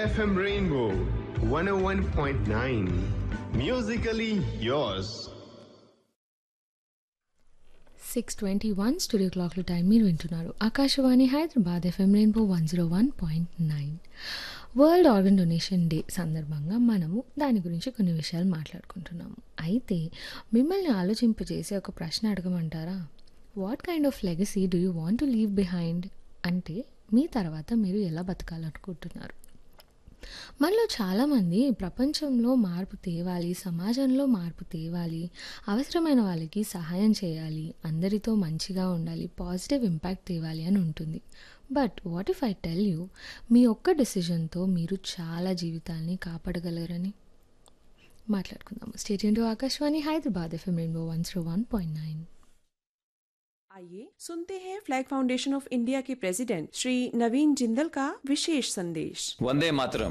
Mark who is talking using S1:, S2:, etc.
S1: FM Rainbow 101.9. Musically yours.
S2: Six twenty one studio క్లాక్ల time మీరు వింటున్నారు Akashvani Hyderabad FM rainbow one zero one point nine world organ donation day సందర్భంగా మనము దాని గురించి కొన్ని విషయాలు మాట్లాడుకుంటున్నాము అయితే మిమ్మల్ని ఆలోచింపజేసే ఒక ప్రశ్న అడగమంటారా what kind of legacy do you want to leave behind అంటే మీ తర్వాత మీరు ఎలా బతకాలనుకుంటున్నారు మనలో చాలామంది ప్రపంచంలో మార్పు తేవాలి సమాజంలో మార్పు తేవాలి అవసరమైన వాళ్ళకి సహాయం చేయాలి అందరితో మంచిగా ఉండాలి పాజిటివ్ ఇంపాక్ట్ తేవాలి అని ఉంటుంది but what if I tell you మీ ఒక్క డెసిషన్తో మీరు చాలా జీవితాల్ని కాపాడగలరని మాట్లాడుకుందాము stay tuned to Akashvani Hyderabad FM rainbow one zero one point nine
S3: आइए सुनते हैं फ्लैग फाउंडेशन ऑफ इंडिया के प्रेसिडेंट श्री नवीन जिंदल का विशेष संदेश
S4: वंदे मातरम